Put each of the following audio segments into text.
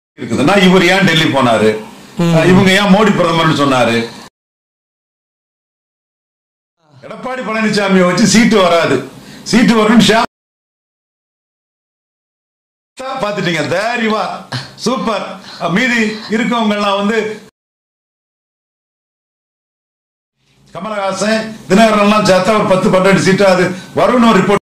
இருக்குதுன்னா இவர் ஏன் டெல்லி போனாரு இவங்க ஏன் மோடி பிரதமர்னு சொன்னாரு எடப்பாடி பழனிசாமியை வச்சு சீட்டு வராது சீட்டு வரும்னு ஷியாம் பாத்துட்டீங்க தேர் யூ ஆர் சூப்பர் மீதி இருக்கவங்க எல்லாம் வந்து கமலஹாசன் தினகரன் எல்லாம் சேர்த்தா ஒரு பத்து பன்னெண்டு சீட்டு அது வரும்னு ஒரு ரிப்போர்ட்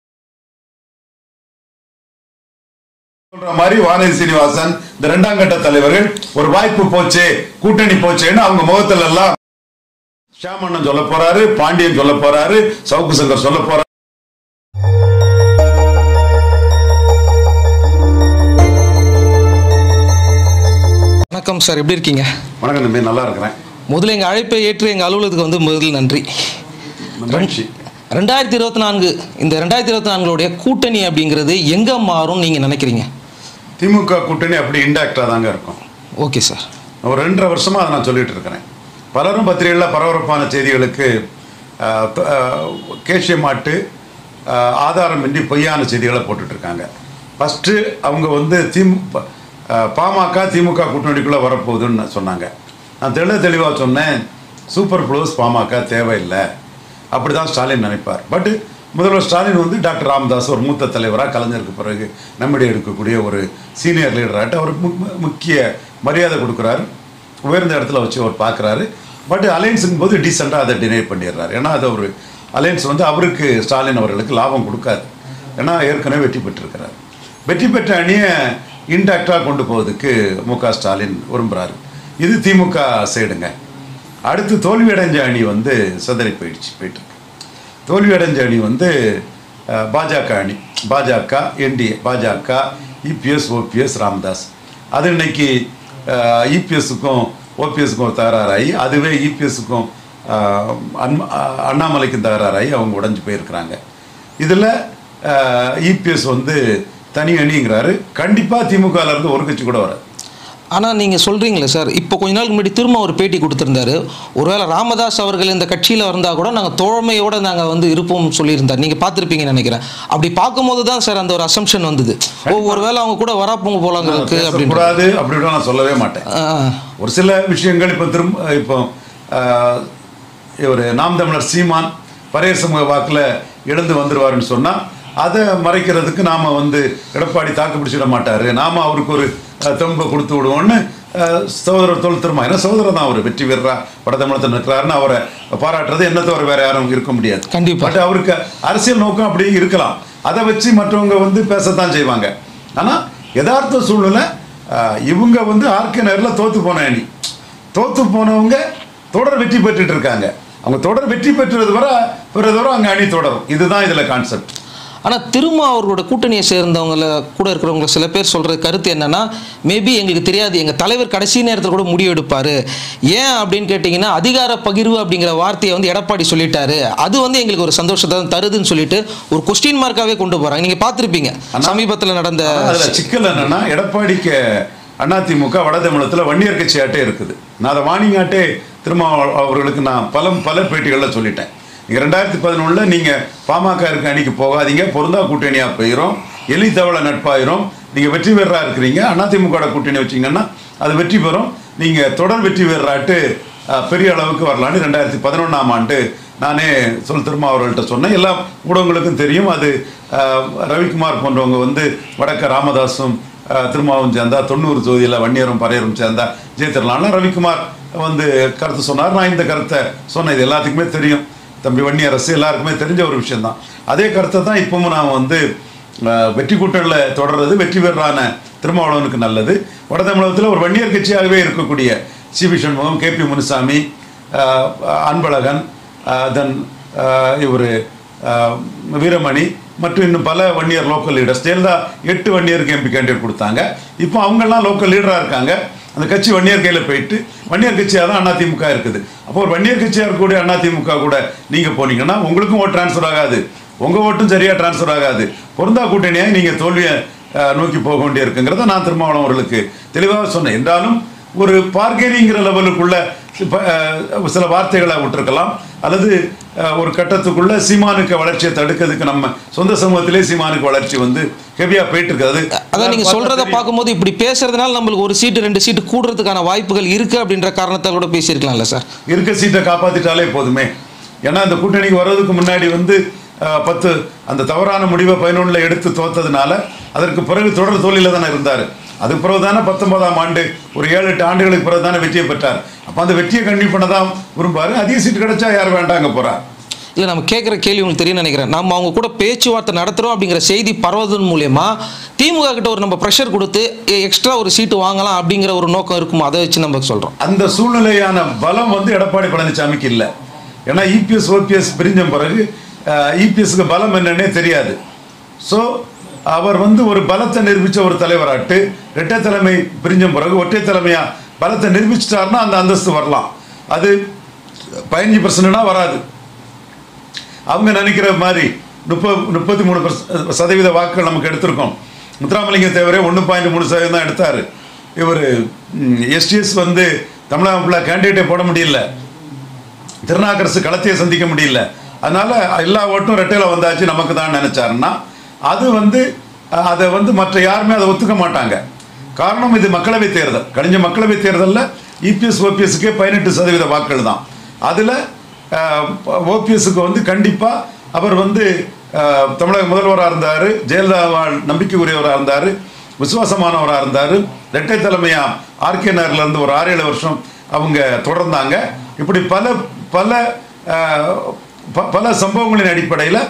சொல்ற மாதிரி வானதி சீனிவாசன் இந்த இரண்டாம் கட்ட தலைவர்கள் ஒரு வாய்ப்பு போச்சு கூட்டணி போச்சேன்னு அவங்க முகத்துல எல்லாம் ஷியாமண்ணன் சொல்ல போறாரு பாண்டியன் சொல்ல போறாரு சவுக்கு சங்கர் சொல்ல போறாரு வணக்கம் சார் எப்படி இருக்கீங்க வணக்கம் தம்பி நல்லா இருக்கிறேன் முதல்ல எங்கள் அழைப்பை ஏற்று எங்கள் அலுவலகத்துக்கு வந்து முதல் நன்றி மகிழ்ச்சி ரெண்டாயிரத்தி இருபத்தி நான்கு இந்த ரெண்டாயிரத்தி இருபத்தி நான்குடைய கூட்டணி அப்படிங்கிறது எங்கே மாறும் நீங்கள் நினைக்கிறீங்க திமுக கூட்டணி அப்படி இன்டாக்டா தாங்க இருக்கும் ஓகே சார் ஒரு ரெண்டரை வருஷமா அதை நான் சொல்லிட்டு இருக்கிறேன் பலரும் பத்திரிகைகளில் பரபரப்பான செய்திகளுக்கு ஆஹ், த- ஆஹ், கேசிய மாட்டு ஆஹ், ஆதாரமின்றி பொய்யான செய்திகளை போட்டுட்டு இருக்காங்க ஃபஸ்ட்டு அவங்க வந்து திமு ப- ஆஹ், பாமக திமுக கூட்டணிக்குள்ளே வரப்போகுதுன்னு சொன்னாங்க நான் தெளிவ தெளிவாக சொன்னேன் சூப்பர் ப்ளூஸ் பாமக தேவையில்லை அப்படி தான் ஸ்டாலின் நினைப்பார் பட் முதல்வர் ஸ்டாலின் வந்து டாக்டர் ராமதாஸ் ஒரு மூத்த தலைவராக கலைஞருக்கு பிறகு நம்மிடையே எடுக்கக்கூடிய ஒரு சீனியர் லீடராகிட்டு அவர் மு- மு- முக்கிய மரியாதை கொடுக்குறாரு உயர்ந்த இடத்துல வச்சு அவர் பார்க்குறாரு பட் அலையன்ஸுங்கும் போது டீசெண்டாக அதை டினை பண்ணிடுறாரு ஏன்னா அது ஒரு அலையன்ஸ் வந்து அவருக்கு ஸ்டாலின் அவர்களுக்கு லாபம் கொடுக்காது ஏன்னா ஏற்கனவே வெற்றி பெற்றிருக்கிறார் வெற்றி பெற்ற அணியை இன்டாக்டாக கொண்டு போவதுக்கு மு க ஸ்டாலின் விரும்புகிறாரு இது திமுக சைடுங்க அடுத்து தோல்வி அடைஞ்ச அணி வந்து சிதறி போயிடுச்சு போயிட்டு இருக்கு. தோல்வி அடைஞ்ச அணி வந்து அஹ், பாஜக அணி பாஜக என்டிஏ பாஜக இபிஎஸ் ஓபிஎஸ் ராமதாஸ் அது இன்னைக்கு இபிஎஸ்க்கும் ஓபிஎஸ்க்கும் ஒரு தகராறாகி அதுவே இபிஎஸ்க்கும் அண்ணாமலைக்கும் தகராறாகி அவங்க உடைஞ்சு போயிருக்கிறாங்க இதில் இபிஎஸ் வந்து தனி அணிங்கிறாரு கண்டிப்பாக திமுகல இருந்து ஒரு கட்சி கூட வராது ஆனால் நீங்கள் சொல்கிறீங்களே சார் இப்போ கொஞ்ச நாளுக்கு முன்னாடி திரும்ப ஒரு பேட்டி கொடுத்துருந்தாரு ஒருவேளை ராமதாஸ் அவர்கள் இந்த கட்சியில் இருந்தால் கூட நாங்கள் தோழமையோடு நாங்கள் வந்து இருப்போம் சொல்லியிருந்தார் நீங்கள் பார்த்துருப்பீங்கன்னு நினைக்கிறேன் அப்படி பார்க்கும்போது தான் சார் அந்த ஒரு அசம்ஷன் வந்தது ஓ ஒருவேளை அவங்க கூட வராப்போங்க போலாங்கிறதுக்கு அப்படின்னு கூடாது அப்படி நான் சொல்லவே மாட்டேன் ஒரு சில விஷயங்கள் இப்போ திரும்ப இப்போ இவர் நாம் தமிழர் சீமான் பரையர் சமூக வாக்கில் இழந்து வந்துருவாருன்னு சொன்னால் அதை மறைக்கிறதுக்கு நாம் வந்து எடப்பாடி தாக்கு பிடிச்சிட மாட்டார் நாம் அவருக்கு ஒரு அஹ், தெம்பை கொடுத்து விடுவோம்னு அஹ், சகோதரர் தொல் திரும்ப ஏன்னா சகோதரர் தான் அவர் வெற்றி வீரரா வடதமிழத்தில் நிற்கிறாருன்னு அவரை பாராட்டுறது என்ன தவிர வேற யாரும் இருக்க முடியாது கண்டிப்பா. பட் அவருக்கு அரசியல் நோக்கம் அப்படி இருக்கலாம் அதை வச்சு மற்றவங்க வந்து பேசத்தான் செய்வாங்க ஆனால் யதார்த்த சூழ்நிலை அஹ், இவங்க வந்து ஆர்கே நேரில் தோத்து போன அணி தோத்து போனவங்க தொடர் வெற்றி பெற்றுட்டு இருக்காங்க அவங்க தொடர் வெற்றி பெற்றது வர பிறகு வரை அங்கே அணி தொடரும் இதுதான் இதில் கான்செப்ட் ஆனால் திரும்ப அவரோட கூட்டணியை சேர்ந்தவங்கள கூட இருக்கிறவங்க சில பேர் சொல்கிற கருத்து என்னன்னா மேபி எங்களுக்கு தெரியாது எங்கள் தலைவர் கடைசி நேரத்தில் கூட முடிவு எடுப்பார் ஏன் அப்படின்னு கேட்டிங்கன்னா அதிகார பகிர்வு அப்படிங்கிற வார்த்தையை வந்து எடப்பாடி சொல்லிட்டாரு அது வந்து எங்களுக்கு ஒரு சந்தோஷத்தை தான் தருதுன்னு சொல்லிட்டு ஒரு கொஸ்டின் மார்க்காகவே கொண்டு போகிறாங்க நீங்கள் பார்த்துருப்பீங்க சமீபத்தில் நடந்த அதுல சிக்கல் என்னன்னா எடப்பாடிக்கு அதிமுக வடதமிழத்தில் வன்னியர் கட்சியாட்டே இருக்குது நான் அதை வாணிங்காட்டே திரும்ப அவர்களுக்கு நான் பல பல பேட்டிகளில் சொல்லிட்டேன் நீங்கள் ரெண்டாயிரத்தி பதினொன்றில் நீங்கள் பாமக இருக்க அணிக்கு போகாதீங்க பொருந்தா கூட்டணியாக போயிடும் எலி தவளை நட்பாயிரும் நீங்கள் வெற்றி பெறா இருக்கிறீங்க அதிமுக கூட்டணி வச்சீங்கன்னா அது வெற்றி பெறும் நீங்கள் தொடர் வெற்றி பெறாட்டு அஹ், பெரிய அளவுக்கு வரலான்னு ரெண்டாயிரத்தி பதினொன்றாம் ஆண்டு நானே சொல் திரும்ப அவர்கள்ட்ட சொன்னேன் எல்லா ஊடகங்களுக்கும் தெரியும் அது அஹ், ரவிக்குமார் போன்றவங்க வந்து வடக்க ராமதாஸும் அஹ், திருமாவும் சேர்ந்தா தொண்ணூறு தொகுதியில் வன்னியரும் பறையரும் சேர்ந்தா ஜெயித்திரலாம் ரவிக்குமார் வந்து கருத்து சொன்னார் நான் இந்த கருத்தை சொன்னேன் இது எல்லாத்துக்குமே தெரியும் தம்பி வன்னி அரசு எல்லாருக்குமே தெரிஞ்ச ஒரு விஷயம்தான் அதே கருத்தை தான் இப்பவும் நான் வந்து அஹ், வெற்றி கூட்டணியில் தொடர்றது வெற்றி பெறான திருமாவளவனுக்கு நல்லது வடதமிழகத்தில் ஒரு வன்னியர் கட்சியாகவே இருக்கக்கூடிய C V Shanmugam K P Munusamy அஹ், அன்பழகன் தென் இவர் வீரமணி மற்றும் இன்னும் பல வன்னியர் லோக்கல் லீடர்ஸ் ஜெயலலிதா எட்டு வன்னியருக்கு எம்பி கேண்டிடேட் கொடுத்தாங்க இப்போ அவங்கெல்லாம் லோக்கல் லீடராக இருக்காங்க அந்த கட்சி வன்னியர் கையில் போயிட்டு வன்னியர் கட்சியாக தான் அதிமுக இருக்குது அப்போ ஒரு வன்னியர் கட்சியாக இருக்கக்கூடிய அதிமுக கூட நீங்கள் போனீங்கன்னா உங்களுக்கும் ஓட்டு ட்ரான்ஸ்ஃபர் ஆகாது உங்கள் ஓட்டும் சரியாக ட்ரான்ஸ்ஃபர் ஆகாது பொருந்தா கூட்டணியாக நீங்கள் தோல்வியை அஹ், நோக்கி போக வேண்டியிருக்குங்கிறத நான் திருமாவளவன் அவர்களுக்கு தெளிவாக சொன்னேன் என்றாலும் ஒரு பார்கெனிங்கிற லெவலுக்குள்ள இப்ப, அஹ், சில வார்த்தைகளை விட்டுருக்கலாம் அல்லது அஹ், ஒரு கட்டத்துக்குள்ள சீமானுக்கு வளர்ச்சியை தடுக்கிறதுக்கு நம்ம சொந்த சமூகத்திலே சீமானுக்கு வளர்ச்சி வந்து ஹெவியா போயிட்டு இருக்கு அது அதான் நீங்க பார்த்தா சொல்றத தெரியும். பார்க்கும்போது இப்படி பேசுறதுனால நம்மளுக்கு ஒரு சீட்டு ரெண்டு சீட்டு கூடுறதுக்கான வாய்ப்புகள் இருக்கு அப்படின்ற காரணத்தால் கூட பேசியிருக்கலாம்ல சார் இருக்க சீட்டை காப்பாத்திட்டாலே போதுமே ஏன்னா இந்த கூட்டணிக்கு வர்றதுக்கு முன்னாடி வந்து அஹ், பத்து அந்த தவறான முடிவை பதினொன்றில் எடுத்து தோத்ததுனால அதற்கு பிறகு தொடர் தோல்வியில தானே இருந்தார் அதுக்கு பிறகு தானே பத்தொன்பதாம் ஆண்டு ஒரு ஏழு எட்டு ஆண்டுகளுக்கு பிறகு தானே வெற்றியை பெற்றார் அப்போ அந்த வெற்றியை கண்டிப்பாக பண்ண தான் விரும்பாரு அதிக சீட்டு கிடைச்சா யார் வேண்டாங்க போறா இல்லை நம்ம கேட்குற கேள்வி உங்களுக்கு தெரியும் நினைக்கிறேன் நம்ம அவங்க கூட பேச்சுவார்த்தை நடத்துகிறோம் அப்படிங்கிற செய்தி பரவதன் மூலயமா திமுக கிட்ட ஒரு நம்ம ப்ரெஷர் கொடுத்து எக்ஸ்ட்ரா ஒரு சீட்டு வாங்கலாம் அப்படிங்கிற ஒரு நோக்கம் இருக்குமா அதை வச்சு நம்ம சொல்கிறோம் அந்த சூழ்நிலையான பலம் வந்து எடப்பாடி பழனிசாமிக்கு இல்லை ஏன்னா இபிஎஸ் ஓபிஎஸ் பிரிஞ்ச பிறகு இபிஎஸ்க்கு பலம் என்னன்னே தெரியாது ஸோ அவர் வந்து ஒரு பலத்தை நிரூபித்த ஒரு தலைவராட்டு இரட்டை தலைமை பிரிஞ்ச பிறகு ஒற்றை தலைமையா பலத்தை நிரூபிச்சிட்டாருன்னா அந்த அந்தஸ்து வரலாம் அது பதினஞ்சு பர்சன்ட்னா வராது அவங்க நினைக்கிற மாதிரி முப்பது முப்பத்தி மூணு சதவீத வாக்குகள் நமக்கு எடுத்திருக்கோம் முத்துராமலிங்க தேவரே ஒன்று பாயிண்ட் மூணு சதவீதம் தான் எடுத்தார் இவர் எஸ்டிஎஸ் வந்து தமிழகம் ஃபுல்லாக கேண்டிடேட்டே போட முடியல திருநாக்கரசு களத்தையே சந்திக்க முடியல அதனால எல்லா ஓட்டும் ரெட்டையில வந்தாச்சு நமக்கு தான் நினைச்சாருன்னா அது வந்து அஹ், அதை வந்து மற்ற யாருமே அதை ஒத்துக்க மாட்டாங்க காரணம் இது மக்களவை தேர்தல் கழிஞ்ச மக்களவை தேர்தலில் இபிஎஸ் ஓபிஎஸ்க்கே பதினெட்டு சதவீத வாக்குகள் தான் அதில் ஓபிஎஸ்க்கு வந்து கண்டிப்பாக அவர் வந்து அஹ், தமிழக முதல்வராக இருந்தார் ஜெயலலிதா நம்பிக்கைக்குரியவராக இருந்தார் விசுவாசமானவராக இருந்தார் இரட்டை தலைமையா ஆர்கே நகர்லேருந்து ஒரு ஆறு ஏழு வருஷம் அவங்க தொடர்ந்தாங்க இப்படி பல பல அஹ், ப- பல சம்பவங்களின் அடிப்படையில்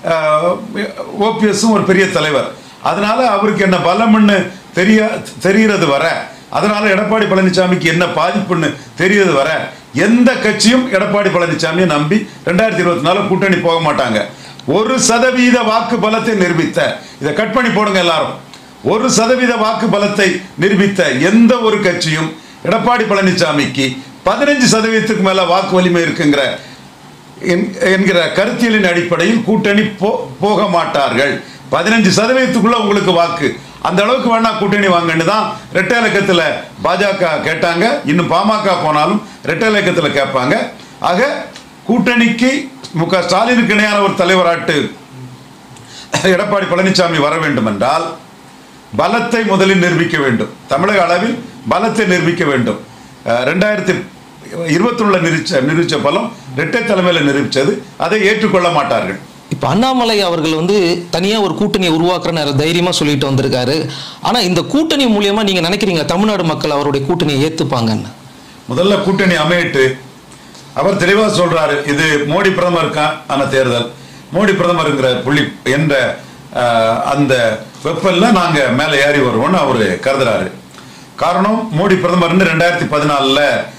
ஓபிஎஸும் ஒரு பெரிய தலைவர் அதனால அவருக்கு என்ன பலம்னு தெரிய தெரிகிறது வர அதனால எடப்பாடி பழனிசாமிக்கு என்ன பாதிப்புன்னு தெரிகிறது வர எந்த கட்சியும் எடப்பாடி பழனிசாமியை நம்பி ரெண்டாயிரத்தி இருபத்தி நாலு கூட்டணி போக மாட்டாங்க ஒரு சதவீத வாக்கு பலத்தை நிரூபித்த இதை கட் பண்ணி போடுங்க எல்லாரும் ஒரு சதவீத வாக்கு பலத்தை நிரூபித்த எந்த ஒரு கட்சியும் எடப்பாடி பழனிசாமிக்கு பதினஞ்சு சதவீதத்துக்கு மேல வாக்கு வலிமை இருக்குங்கிற என்- என்கிற கருத்தியலின் அடிப்படையில் கூட்டணி போ போக மாட்டார்கள் பதினஞ்சு சதவீதத்துக்குள்ள உங்களுக்கு வாக்கு அந்த அளவுக்கு வேணா கூட்டணி வாங்கன்னு தான் ரெட்டை இலக்கத்தில் பாஜக கேட்டாங்க இன்னும் பாமக போனாலும் ரெட்டை இலக்கத்தில் கேட்பாங்க ஆக கூட்டணிக்கு மு க ஸ்டாலினுக்கு இணையான ஒரு தலைவராட்டு எடப்பாடி பழனிசாமி வர வேண்டும் என்றால் பலத்தை முதலில் நிரூபிக்க வேண்டும் தமிழக அளவில் பலத்தை நிரூபிக்க வேண்டும் அஹ், ரெண்டாயிரத்தி இருபத்தொன்னுல நிரூபிச்ச நிரூபிச்ச பலம் இரட்டை தலைமையில் நிரூபிச்சது அதை ஏற்றுக்கொள்ள மாட்டார்கள் இப்போ அண்ணாமலை அவர்கள் வந்து தனியாக ஒரு கூட்டணியை உருவாக்குறன்னு தைரியமாக சொல்லிட்டு வந்திருக்காரு ஆனால் இந்த கூட்டணி மூலியமா நீங்கள் நினைக்கிறீங்க தமிழ்நாடு மக்கள் அவருடைய கூட்டணியை ஏற்றுப்பாங்கன்னு முதல்ல கூட்டணி அமையிட்டு அவர் தெளிவா சொல்றாரு இது மோடி பிரதமருக்கான தேர்தல் மோடி பிரதமருங்கிற புள்ளி என்ற அஹ், அந்த வெப்பல்ல நாங்க மேலே ஏறி வருவோம்னு அவரு கருதுறாரு காரணம் மோடி பிரதமர்னு ரெண்டாயிரத்தி பதினாலுல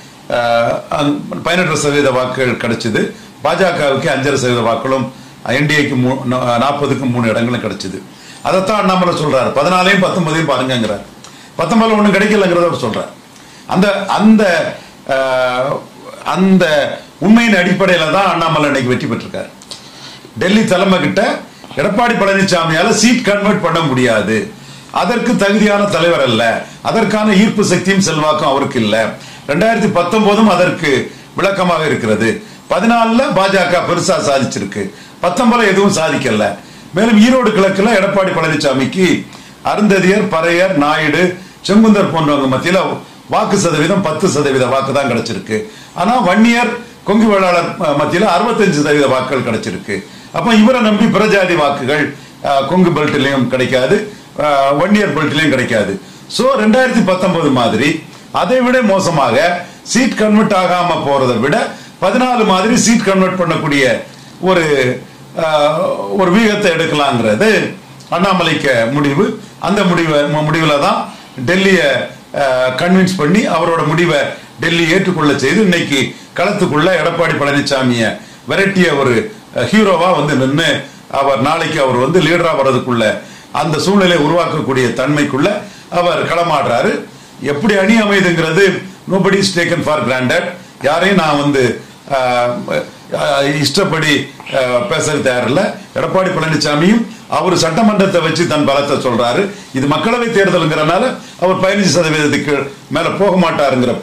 பதினெட்டு சதவீத வாக்குகள் கிடைச்சது பாஜகவுக்கு அஞ்சரை சதவீத வாக்குகளும் என்டிஏக்கு மூ நாற்பதுக்கு மூணு இடங்களும் கிடைச்சது அதைத்தான் அண்ணாமலை சொல்றாரு பதினாலையும் பத்தொன்பதையும் பாருங்கிறார் பத்தொன்பதுல ஒன்றும் கிடைக்கலங்கிறத அவர் சொல்றார் அந்த அந்த அஹ், அந்த உண்மையின் அடிப்படையில தான் அண்ணாமலை இன்னைக்கு வெற்றி பெற்றிருக்காரு டெல்லி தலைமை கிட்ட எடப்பாடி பழனிசாமியால சீட் கன்வெர்ட் பண்ண முடியாது அதற்கு தகுதியான தலைவர் அல்ல அதற்கான ஈர்ப்பு சக்தியும் செல்வாக்கும் அவருக்கு இல்ல ரெண்டாயிரத்தி பத்தொன்பதும் அதற்கு விளக்கமாக இருக்கிறது பதினாலுல பாஜக பெருசா சாதிச்சிருக்கு பத்தொன்பதுல எதுவும் சாதிக்கல மேலும் ஈரோடு கிழக்குல எடப்பாடி பழனிசாமிக்கு அருந்ததியர் பறையர் நாயுடு செங்குந்தர் போன்றவங்க மத்தியில வாக்கு சதவீதம் பத்து சதவீத வாக்கு தான் கிடைச்சிருக்கு ஆனா வன்னியர் கொங்கு வேளாளர் அஹ், மத்தியில அறுபத்தஞ்சு சதவீத வாக்குகள் கிடைச்சிருக்கு அப்ப இவரை நம்பி பிரஜாதி வாக்குகள் அஹ், கொங்கு பெல்ட்லயும் கிடைக்காது அஹ், வன்னியர் பெல்ட்லயும் கிடைக்காது சோ ரெண்டாயிரத்தி பத்தொன்பது மாதிரி அதை விட மோசமாக சீட் கன்வெர்ட் ஆகாம போறதை விட பதினாலு மாதிரி சீட் கன்வெர்ட் பண்ணக்கூடிய ஒரு அஹ், ஒரு வீகத்தை எடுக்கலாங்கிறது அண்ணாமலைக்கு முடிவு அந்த முடிவை முடிவுல தான் டெல்லியை கன்வின்ஸ் பண்ணி அவரோட முடிவை டெல்லி ஏற்றுக்கொள்ள செய்து இன்னைக்கு களத்துக்குள்ள எடப்பாடி பழனிசாமியை விரட்டிய ஒரு அஹ், ஹீரோவா வந்து நின்று அவர் நாளைக்கு அவர் வந்து லீடரா வர்றதுக்குள்ள அந்த சூழ்நிலை உருவாக்கக்கூடிய தன்மைக்குள்ள அவர் களமாடுறாரு எப்படி அணி அமைதுங்கிறது nobody is taken for granted யாரையும் நான் வந்து ஆஹ், ஆஹ், இஷ்டப்படி ஆஹ், பேச தயாரில்ல எடப்பாடி பழனிசாமியும் அவர் சட்டமன்றத்தை வச்சு தன் பலத்தை சொல்றாரு இது மக்களவை தேர்தலுங்கிறனால அவர் பதினஞ்சு சதவீதத்துக்கு மேல போக மாட்டாருங்கிற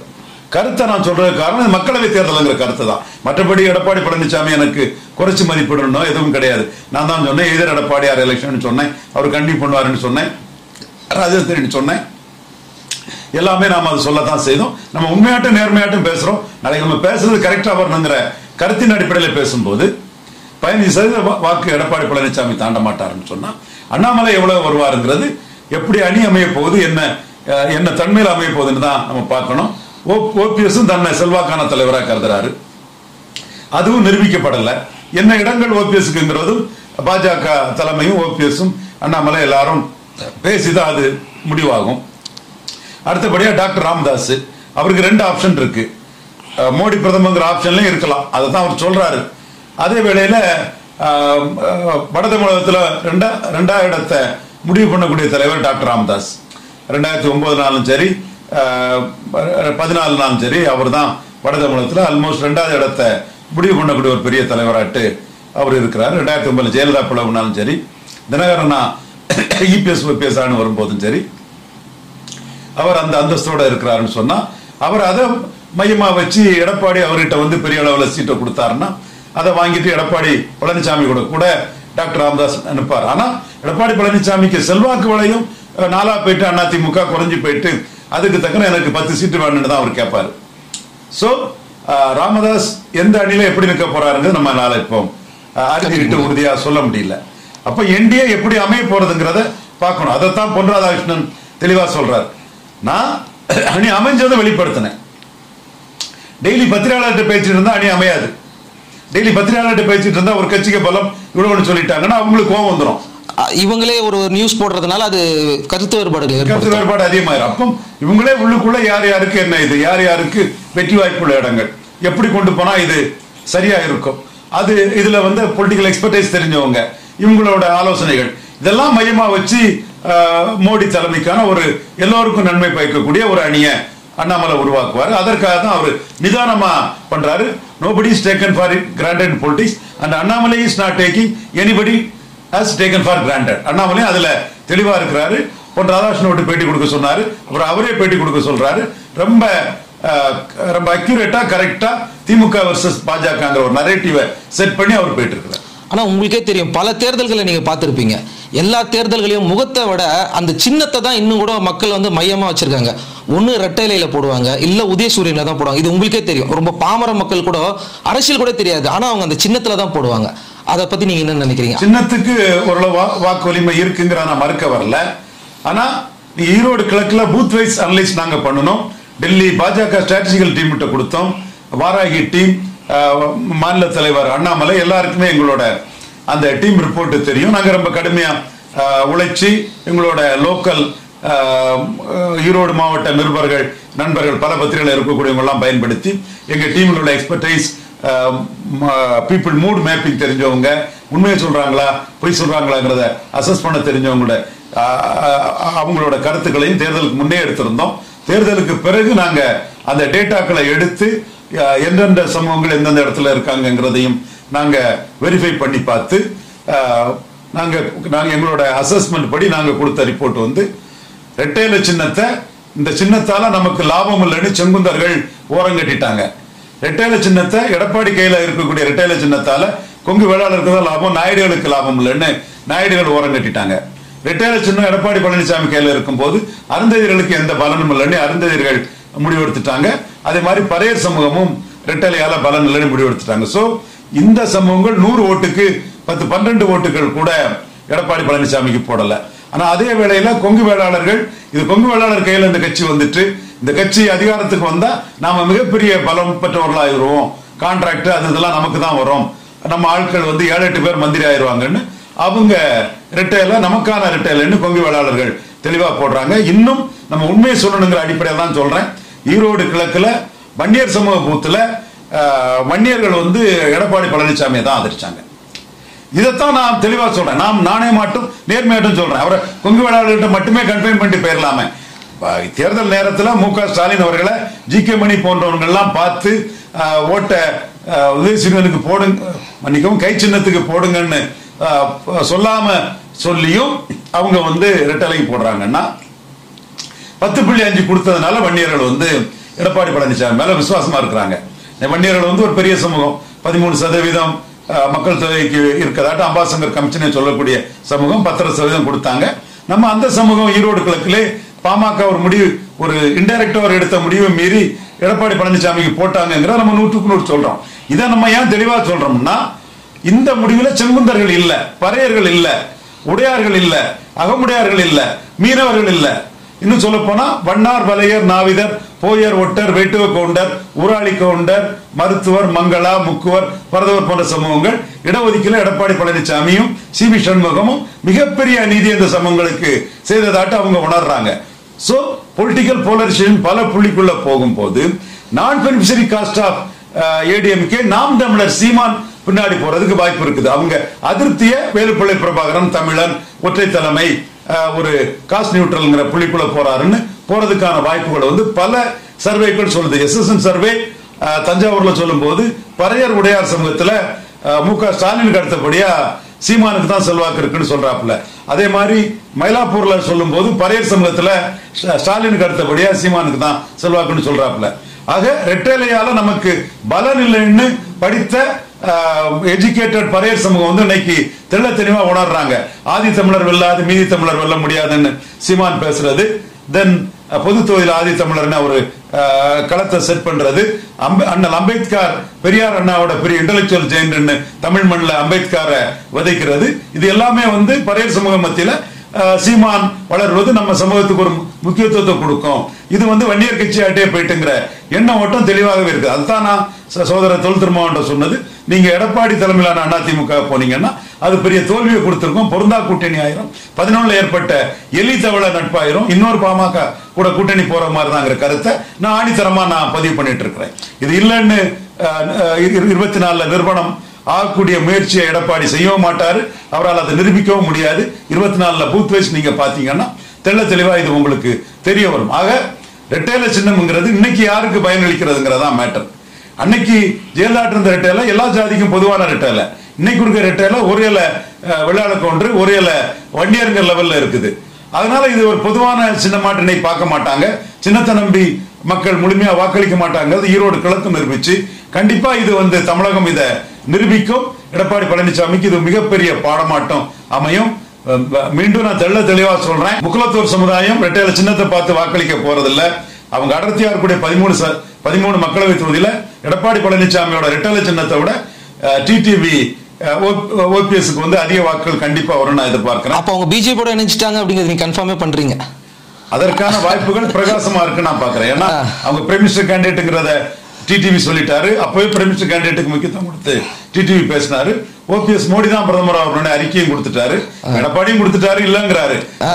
கருத்தை நான் சொல்றது காரணம் இது மக்களவை தேர்தலுங்கிற கருத்து தான் மற்றபடி எடப்பாடி பழனிசாமி எனக்கு குறைச்சு மதிப்பிடணும் எதுவும் கிடையாது நான் தான் சொன்னேன் எதிர் எடப்பாடி ஆர் எலெக்ஷன் சொன்னேன் அவர் கண்டிப்பாக பண்ணுவாருன்னு சொன்னேன் ராஜேந்திரன் சொன்னேன் எல்லாமே நாம் அதை சொல்லத்தான் செய்தோம் நம்ம உண்மையாட்டும் நேர்மையாட்டும் பேசுறோம் நாளைக்கு நம்ம பேசுறது கரெக்டா வரணுங்கிற கருத்தின் அடிப்படையில் பேசும்போது பதினஞ்சு சதவீத வா- வாக்கு எடப்பாடி பழனிசாமி தாண்ட மாட்டாருன்னு சொன்னா அண்ணாமலை எவ்வளவு வருவாருங்கிறது எப்படி அணி அமைய போகுது என்ன அஹ், என்ன தன்மையில் அமைய போகுதுன்னு தான் நம்ம பார்க்கணும் ஓபிஎஸும் தன்னை செல்வாக்கான தலைவராக கருதுறாரு அதுவும் நிரூபிக்கப்படல என்ன இடங்கள் ஓபிஎஸ்க்குங்கிறதும் பாஜக தலைமையும் ஓபிஎஸும் அண்ணாமலை எல்லாரும் பேசிதான் அது முடிவாகும் அடுத்தபடியா டாக்டர் ராமதாஸ் அவருக்கு ரெண்டு ஆப்ஷன் இருக்கு அஹ் மோடி பிரதமங்கிற ஆப்ஷன்லயும் இருக்கலாம் அதை தான் அவர் சொல்றாரு அதே வேளையில அஹ், அஹ், வட தமிழகத்துல ரெண்டா ரெண்டாவது இடத்தை முடிவு பண்ணக்கூடிய தலைவர் டாக்டர் ராமதாஸ் ரெண்டாயிரத்தி ஒன்பதுனாலும் சரி அஹ், பதினாலு நாளும் சரி அவர் தான் வட தமிழகத்துல ஆல்மோஸ்ட் ரெண்டாவது இடத்தை முடிவு பண்ணக்கூடிய ஒரு பெரிய தலைவராட்டு அவர் இருக்கிறார் ரெண்டாயிரத்தி ஒன்பதுல ஜெயலலிதா பிளவுனாலும் சரி தினகரனா இபிஎஸ் ஓபிஎஸ் ஆனு வரும்போதும் சரி அவர் அந்த அந்தஸ்தோட இருக்கிறாருன்னு சொன்னா அவர் அதை மையமா வச்சு எடப்பாடி அவர்கிட்ட வந்து பெரிய அளவுல சீட்டை கொடுத்தாருன்னா அதை வாங்கிட்டு எடப்பாடி பழனிசாமி கூட கூட டாக்டர் ராமதாஸ் அனுப்பார் ஆனா எடப்பாடி பழனிசாமிக்கு செல்வாக்கு வளையும் அஹ், நாலா போயிட்டு அதிமுக குறைஞ்சு போயிட்டு அதுக்கு தக்கன எனக்கு பத்து சீட்டு வேணும்னு தான் அவர் கேட்பாரு சோ ராமதாஸ் எந்த அணியில எப்படி நிற்க போறாருங்கிறது நம்ம நாளை இப்போ அஹ், அறிஞ்சுக்கிட்டு உறுதியா சொல்ல முடியல அப்ப என்டிஏ எப்படி அமைய போறதுங்கிறத பார்க்கணும் அதைத்தான் பொன் ராதாகிருஷ்ணன் தெளிவா சொல்றார் நான் அணி அமைஞ்சதை வெளிப்படுத்தினேன் டெய்லி பத்திரிகையாளர்கிட்ட பேசிட்டு இருந்தா அணி அமையாது டெய்லி பத்திரிகையாளர்கிட்ட பேசிட்டு இருந்தா ஒரு கட்சிக்கு பலம் இவ்வளவுன்னு சொல்லிட்டாங்கன்னா அவங்களுக்கு கோவம் வந்துடும் அஹ் இவங்களே ஒரு நியூஸ் போடுறதுனால அது கருத்து வேறுபாடுகள் கருத்து ஏற்படுத்தும் வேறுபாடு அதிகமாயிரும் அப்போ இவங்களே உள்ளுக்குள்ள யார் யாருக்கு என்ன இது யார் யாருக்கு வெற்றி வாய்ப்புள்ள இடங்கள் எப்படி கொண்டு போனா இது சரியா இருக்கும் அது இதுல வந்து பொலிட்டிக்கல் எக்ஸ்பர்டைஸ் தெரிஞ்சவங்க இவங்களோட ஆலோசனைகள் இதெல்லாம் மையமா வச்சு ஆஹ், மோடி தலைமைக்கான ஒரு எல்லோருக்கும் நன்மை பயக்கக்கூடிய ஒரு அணியை அண்ணாமலை உருவாக்குவார் அதற்காக தான் அவர் நிதானமா பண்றாரு nobody is taken for granted politics and Annamalai is not taking anybody has taken for granted Annamalai அதுல தெளிவா இருக்கிறாரு பொன் ராதாகிருஷ்ணன் பேட்டி கொடுக்க சொன்னாரு அப்புறம் அவரே பேட்டி கொடுக்க சொல்றாரு ரொம்ப அஹ், ரொம்ப அக்யூரேட்டா கரெக்டா திமுக வர்சஸ் பாஜகங்கிற ஒரு நரேட்டிவை செட் பண்ணி அவர் போயிட்டு இருக்கிறார் ஆனா உங்களுக்கே தெரியும் பல தேர்தல்களை நீங்க பார்த்திருப்பீங்க எல்லா தேர்தல்களையும் முகத்தை விட அந்த சின்னத்தை தான் இன்னும் கூட மக்கள் வந்து மையமா வச்சிருக்காங்க ஒண்ணு ரெட்டையில போடுவாங்க இல்ல உதயசூரியன்ல தான் போடுவாங்க இது உங்களுக்கே தெரியும் ரொம்ப பாமர மக்கள் கூட அரசியல் கூட தெரியாது ஆனா அவங்க அந்த சின்னத்துல தான் போடுவாங்க அதை பத்தி நீங்க என்ன நினைக்கிறீங்க சின்னத்துக்கு ஓரளவு வா- வாக்கு வலிமை இருக்குங்கிற நான் மறுக்க வரல ஆனா நீ ஈரோடு கிழக்குல பூத் வைஸ் அனலைஸ் நாங்க பண்ணணும் டெல்லி பாஜக ஸ்ட்ராட்டஜிக்கல் டீம் கிட்ட கொடுத்தோம் வாராகி டீம் மாநில தலைவர் அண்ணாமலை எல்லாருக்குமே எங்களோட அந்த டீம் ரிப்போர்ட் தெரியும் நாங்க ரொம்ப கடுமையா ஆஹ், உழைச்சி எங்களோட லோக்கல் ஈரோடு மாவட்ட நிருபர்கள் நண்பர்கள் பல பத்திரிகைகள் இருக்கக்கூடியவங்க எல்லாம் பயன்படுத்தி எங்க டீம்களோட எக்ஸ்பர்டைஸ் பீப்புள் மூட் மேப்பிங் தெரிஞ்சவங்க உண்மையை சொல்றாங்களா பொய் சொல்றாங்களாங்கிறத அசஸ் பண்ண தெரிஞ்சவங்களோட ஆஹ், ஆஹ், அவங்களோட கருத்துக்களையும் தேர்தலுக்கு முன்னே எடுத்திருந்தோம் தேர்தலுக்கு பிறகு நாங்க அந்த டேட்டாக்களை எடுத்து ஆஹ், எந்தெந்த சமூகங்கள் எந்தெந்த இடத்துல இருக்காங்கங்கிறதையும் நாங்க வெரிஃபை பண்ணி பார்த்து ஆஹ், நாங்க நாங்க எங்களோட அசஸ்மெண்ட் படி நாங்க கொடுத்த ரிப்போர்ட் வந்து ரெட்டையில சின்னத்தை இந்த சின்னத்தால நமக்கு லாபம் இல்லைன்னு செங்குந்தர்கள் ஓரம் கட்டிட்டாங்க ரெட்டையில சின்னத்தை எடப்பாடி கையில இருக்கக்கூடிய ரெட்டையில சின்னத்தால கொங்கு வேளாளருக்கு தான் லாபம் நாயுடுகளுக்கு லாபம் இல்லைன்னு நாயுடுகள் ஓரம் கட்டிட்டாங்க ரெட்டையில சின்னம் எடப்பாடி பழனிசாமி கையில இருக்கும்போது அருந்ததியர்களுக்கு எந்த பலனும் இல்லைன்னு அருந்ததியர்கள் முடிவெடுத்துட்டாங்க அதே மாதிரி பரையர் சமூகமும் ரெட்டலையால பலன் இல்லைன்னு முடிவெடுத்துட்டாங்க சோ இந்த சமூகங்கள் நூறு ஓட்டுக்கு பத்து பன்னெண்டு ஓட்டுகள் கூட எடப்பாடி பழனிசாமிக்கு போடல ஆனா அதே வேளையில கொங்கு வேளாளர்கள் இது கொங்கு வேளாளர் கையில இந்த கட்சி வந்துட்டு இந்த கட்சி அதிகாரத்துக்கு வந்தா நாம மிகப்பெரிய பலம் பெற்றவர்களாயிருவோம் கான்ட்ராக்ட் அது இதெல்லாம் நமக்கு தான் வரும் நம்ம ஆட்கள் வந்து ஏழு எட்டு பேர் மந்திரி ஆயிருவாங்கன்னு அவங்க ரிட்டையில நமக்கான ரிட்டையில்னு கொங்கு வேளாளர்கள் தெளிவா போடுறாங்க இன்னும் நம்ம உண்மையை சொல்லணுங்கிற அடிப்படையில் தான் சொல்றேன் ஈரோடு கிழக்குல வன்னியர் சமூக பூத்துல அஹ், வன்னியர்கள் வந்து எடப்பாடி பழனிசாமியை தான் ஆதரிச்சாங்க இதைத்தான் நான் தெளிவா சொல்றேன் நாம் நானே மட்டும் நேர்மையாட்டும் சொல்றேன் அவரை கொங்கு வேளாளர்கிட்ட மட்டுமே கன்ஃபைன் பண்ணிட்டு போயிடலாமே ப- தேர்தல் நேரத்துல மு க ஸ்டாலின் அவர்களை ஜி கே மணி போன்றவங்க எல்லாம் பார்த்து ஆஹ், ஓட்ட ஆஹ், உதயசூரியனுக்கு போடுங்க மன்னிக்கவும் கை சின்னத்துக்கு போடுங்கன்னு ஆஹ், ப- சொல்லாம சொல்லியும் அவங்க வந்து ரெட்டலைக்கு போடுறாங்கன்னா பத்து புள்ளி அஞ்சு கொடுத்ததுனால வன்னியர்கள் வந்து எடப்பாடி பழனிசாமி மேல விசுவாசமா இருக்கிறாங்க வன்னியர்கள் வந்து ஒரு பெரிய சமூகம் பதிமூணு சதவீதம் அஹ், மக்கள் தொகைக்கு இருக்கதாட்டும் அம்பாசங்கர் கமிஷனை சொல்லக்கூடிய சமூகம் பத்தரை சதவீதம் கொடுத்தாங்க நம்ம அந்த சமூகம் ஈரோடு கிழக்கிலே பாமக ஒரு முடிவு ஒரு இன்டைரக்டா ஒரு எடுத்த முடிவை மீறி எடப்பாடி பழனிசாமிக்கு போட்டாங்கிறத நம்ம நூற்றுக்கு நூறு சொல்றோம் இதை நம்ம ஏன் தெளிவா சொல்றோம்னா இந்த முடிவுல செங்குந்தர்கள் இல்ல பறையர்கள் இல்ல உடையார்கள் இல்ல அகமுடையார்கள் இல்ல மீனவர்கள் இல்ல இன்னும் சொல்ல போனா வண்ணார் வலையர் நாவிதர் போயர் ஒட்டர் வேட்டுவ கவுண்டர் ஊராளி கவுண்டர் மருத்துவர் மங்களா முக்குவர் பரதவர் போன்ற சமூகங்கள் இடஒதுக்கீல எடப்பாடி பழனிசாமியும் சி வி சண்முகமும் மிகப்பெரிய அநீதி இந்த சமூகங்களுக்கு செய்ததாட்டு அவங்க உணர்றாங்க சோ பொலிட்டிக்கல் போலரைசேஷன் பல புள்ளிக்குள்ள போகும்போது நான் பெனிஃபிஷரி காஸ்ட் ஆஃப் ஏடிஎம்கே நாம் தமிழர் சீமான் பின்னாடி போறதுக்கு வாய்ப்பு இருக்குது அவங்க அதிருப்திய வேலுப்பிள்ளை பிரபாகரன் தமிழன் ஒற்றை தலைமை அஹ், ஒரு காஸ்ட் நியூட்ரல்ங்கிற புள்ளிக்குள்ள போறாருன்னு போறதுக்கான வாய்ப்புகள் வந்து பல சர்வேக்கள் சொல்லுது எஸ்எஸ்என் சர்வே தஞ்சாவூர்ல சொல்லும்போது பறையர் உடையார் சமூகத்துல அஹ், மு க ஸ்டாலினுக்கு அடுத்தபடியா சீமானுக்கு தான் செல்வாக்கு இருக்குன்னு சொல்றாப்புல அதே மாதிரி மயிலாப்பூர்ல சொல்லும்போது பறையர் சமூகத்துல ஸ்டா- ஸ்டாலினுக்கு அடுத்தபடியா சீமானுக்கு தான் செல்வாக்குன்னு சொல்றாப்புல ஆக ரெட்டேலையால நமக்கு பலன் இல்லைன்னு படித்த எஜுகேட்டட் பறையர் சமூகம் வந்து இன்னைக்கு தெள்ள தெளிவா உணர்றாங்க ஆதி தமிழர் வெல்லாது மீதி தமிழர் வெல்ல முடியாதுன்னு சீமான் பேசுறது தென் பொது தொகுதியில் ஆதி தமிழர்னு ஒரு அஹ், களத்தை செட் பண்றது அம்ப- அண்ணல் அம்பேத்கர் பெரியார் அண்ணாவோட பெரிய இன்டலெக்சுவல் ஜெயின்னு தமிழ் மண்ணில் அம்பேத்கரை விதைக்கிறது இது எல்லாமே வந்து பறையர் சமூக மத்தியில அஹ், சீமான் வளர்வது நம்ம சமூகத்துக்கு ஒரு முக்கியத்துவத்தை கொடுக்கும் இது வந்து வன்னியர் கட்சி ஆட்டே போயிட்டுங்கிற எண்ணம் மட்டும் தெளிவாகவே இருக்கு அதுதான் நான் ச- சகோதரர் தொல் திருமாவட்ட சொன்னது நீங்க எடப்பாடி தலைமையிலான அதிமுக போனீங்கன்னா அது பெரிய தோல்வியை கொடுத்திருக்கும் பொருந்தா கூட்டணி ஆயிரும் பதினொன்னுல ஏற்பட்ட எலி தவள நட்பாயிரும் இன்னொரு பாமக கூட கூட்டணி போற மாதிரி தாங்கிற கருத்தை நான் ஆணித்தரமா நான் பதிவு பண்ணிட்டு இருக்கிறேன் இது இல்லைன்னு அஹ், அஹ், இரு- இருபத்தி நாலுல நிறுவனம் ஆகக்கூடிய முயற்சியை எடப்பாடி செய்யவும் மாட்டாரு அவரால் அதை நிரூபிக்கவும் முடியாது இருபத்தி நாலுல பூத் வைஸ் நீங்க பாத்தீங்கன்னா தெள்ள தெளிவா இது உங்களுக்கு தெரிய வரும் ஆக ரெட்டையில சின்னம்ங்கிறது இன்னைக்கு யாருக்கு பயனளிக்கிறதுங்கிறதா மேட்டர் அன்னைக்கு ஜெயலலிதா இருந்த ரெட்டையில எல்லா ஜாதிக்கும் பொதுவான ரெட்டையில இன்னைக்கு இருக்க ரெட்டையில ஒரு இலை அஹ், வெள்ளாள கவுண்டர் ஒரு இலை வன்னியருங்க லெவல்ல இருக்குது அதனால இது ஒரு பொதுவான சின்னமாட்டு இன்னைக்கு பார்க்க மாட்டாங்க சின்னத்தை நம்பி மக்கள் முழுமையா வாக்களிக்க மாட்டாங்க ஈரோடு கிழக்கு நிரூபிச்சு கண்டிப்பா இது வந்து தமிழகம் இதை நிரூபிக்கும் எடப்பாடி பழனிசாமிக்கு இது மிகப்பெரிய பாடமாட்டம் அமையும் அஹ் மீண்டும் நான் தெள்ள தெளிவா சொல்றேன் முக்குலத்தூர் சமுதாயம் ரெட்டையில சின்னத்தை பார்த்து வாக்களிக்க போறதில்ல அவங்க அடர்த்தியா இருக்கக்கூடிய பதிமூணு ச- பதிமூணு மக்களவை தொகுதியில எடப்பாடி பழனிசாமியோட ரெட்டலை சின்னத்தை விட டிடிவி ஓபிஎஸ்க்கு வந்து அதிக வாக்குகள் கண்டிப்பா வரும் நான் எதிர்பார்க்கிறேன் அப்போ அவங்க பிஜேபியோட இணைஞ்சிட்டாங்க அப்படிங்கிறது நீங்க கன்ஃபார்மே பண்றீங்க அதற்கான வாய்ப்புகள் பிரகாசமா இருக்கு நான் பாக்குறேன் ஏன்னா அவங்க பிரைம் மினிஸ்டர் கேண்டிடேட்ங்கிறத டிடிவி சொல்லிட்டாரு அப்பவே பிரைம் மினிஸ்டர் கேண்டிடேட்டுக்கு முக்கியத்துவம் கொடுத்து டிடிவி பேசினாரு ஓபிஎஸ் மோடி தான் பிரதமர் அவருடைய அறிக்கையும் கொடுத்துட்டாரு எடப்பாடியும் கொடுத்துட்டாரு இல்லங்கிறாரு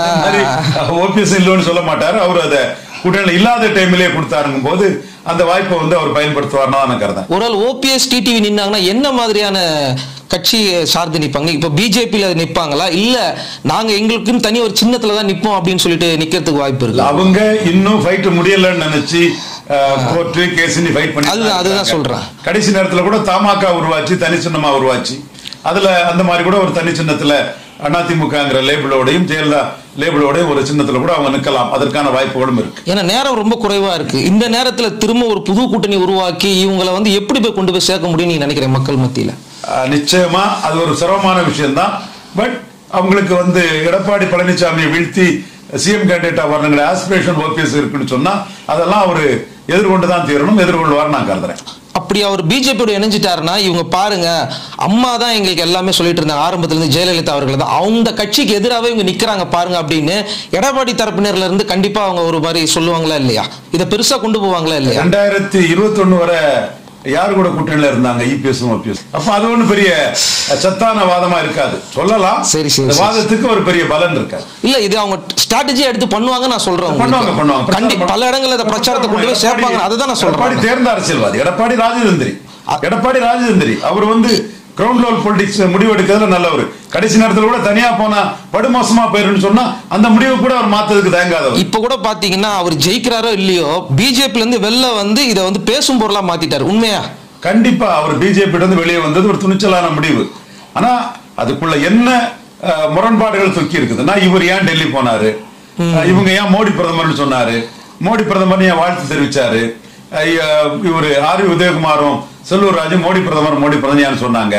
ஓபிஎஸ் இல்லைன்னு சொல்ல மாட்டாரு அவர் அதை கூட்டணியில் இல்லாத டைம்லயே கொடுத்தாருங்கும் போது அந்த வாய்ப்பை வந்து அவர் பயன்படுத்துவார்னு தான் நான் கருதேன் ஒருவேளை ஓபிஎஸ் டிடிவி நின்னாங்கன்னா என்ன மாதிரியான கட்சி சார்ந்து நிப்பாங்க இப்போ பிஜேபியில நிப்பாங்களா இல்ல நாங்க எங்களுக்குன்னு தனி ஒரு சின்னத்துல தான் நிப்போம் அப்படின்னு சொல்லிட்டு நிக்கிறதுக்கு வாய்ப்பு இல்ல, இருக்கு அவங்க இன்னும் ஃபைட் முடியலன்னு நினைச்சு கோர்ட்டு கேஸ்னு ஃபைட் பண்ணி அதுதான், அதுதான் இருக்காங்க. சொல்றேன். கடைசி நேரத்துல கூட தமாக உருவாச்சு தனி சின்னமா உருவாச்சு அதுல அந்த மாதிரி கூட ஒரு தனி சின்னத்துல அதிமுகங்கிற லேபிளோடையும் ஜெயலலிதா லேபிளோடையும் ஒரு சின்னத்துல கூட அவங்க நிக்கலாம் அதற்கான வாய்ப்புகளும் இருக்கு ஏன்னா நேரம் ரொம்ப குறைவா இருக்கு இந்த நேரத்துல திரும்ப ஒரு புது கூட்டணி உருவாக்கி இவங்களை வந்து எப்படி போய் கொண்டு போய் சேர்க்க முடியும் நீங்க நினைக்கிறேன் மக்கள் மத்தியில அஹ், நிச்சயமா அது ஒரு சிரமமான விஷயம்தான் பட் அவங்களுக்கு வந்து எடப்பாடி பழனிசாமியை வீழ்த்தி சிஎம் கேண்டிடேட்டா வரணுங்கிற ஆஸ்பிரேஷன் ஓபிஎஸ் இருக்குன்னு சொன்னா அதெல்லாம் அவரு எதிர்கொண்டு தான் தீரணும் எதிர்கொள்வார் நான் கருதுறேன் அப்படி அவர் பிஜேபியோட இணைஞ்சிட்டாருன்னா இவங்க பாருங்க அம்மா தான் எங்களுக்கு எல்லாமே சொல்லிட்டு இருந்தாங்க ஆரம்பத்துல இருந்து ஜெயலலிதா அவர்கள் தான் அவங்க கட்சிக்கு எதிராகவே இவங்க நிக்கிறாங்க பாருங்க அப்படின்னு எடப்பாடி தரப்பினர்ல இருந்து கண்டிப்பா அவங்க ஒரு மாதிரி சொல்லுவாங்களா இல்லையா இதை பெருசா கொண்டு போவாங்களா இல்லையா ரெண்டாயிரத்தி இருபத்தி ஒண்ணு வரை யார் கூட கூட்டணியில இருந்தாங்க இபிஎஸ் ஓபிஎஸ் அப்ப அது ஒண்ணு பெரிய சத்தான வாதமா இருக்காது சொல்லலாம் சரி, சரி, இந்த சரி. வாதத்துக்கு ஒரு பெரிய பலன் இருக்காது இல்ல இது அவங்க ஸ்ட்ராட்டஜி எடுத்து பண்ணுவாங்க நான் சொல்றேன் உங்களுக்கு. பண்ணுவாங்க பண்ணுவாங்க கண்டி பிரச்சாரம் பல இடங்கள்ல இந்த பிரச்சாரத்தை கொண்டு போய் எடப்பாடி- சேர்ப்பாங்க அதுதான் நான் எடப்பாடி சொல்றேன் தேர்ந்த அரசியல்வாதி எடப்பாடி ராஜதந்திரி எடப்பாடி ராஜதந்திரி அவர் வந்து கிரவுண்ட் லெவல் பொலிட்டிக்ஸ் முடிவு எடுக்கிறதுல நல்லவர் கடைசி நேரத்துல கூட தனியா போனா படுமோசமா போயிருன்னு சொன்னா அந்த முடிவு கூட அவர் மாத்ததுக்கு தயங்காதவர் இப்ப கூட பாத்தீங்கன்னா அவர் ஜெயிக்கிறாரோ இல்லையோ பிஜேபில இருந்து வெளில வந்து இதை வந்து பேசும் பொருளா மாத்திட்டாரு உண்மையா கண்டிப்பா அவர் பிஜேபி இருந்து வெளியே வந்தது ஒரு துணிச்சலான முடிவு ஆனா அதுக்குள்ள என்ன அஹ், முரண்பாடுகள் தொக்கி இருக்குதுன்னா இவர் ஏன் டெல்லி போனாரு அஹ், இவங்க ஏன் மோடி பிரதமர்னு சொன்னாரு மோடி பிரதமர் ஏன் வாழ்த்து தெரிவிச்சாரு இவர் ஆர் வி உதயகுமாரும் செல்லூர் ராஜு மோடி பிரதமர் மோடி பிரதமர்னு சொன்னாங்க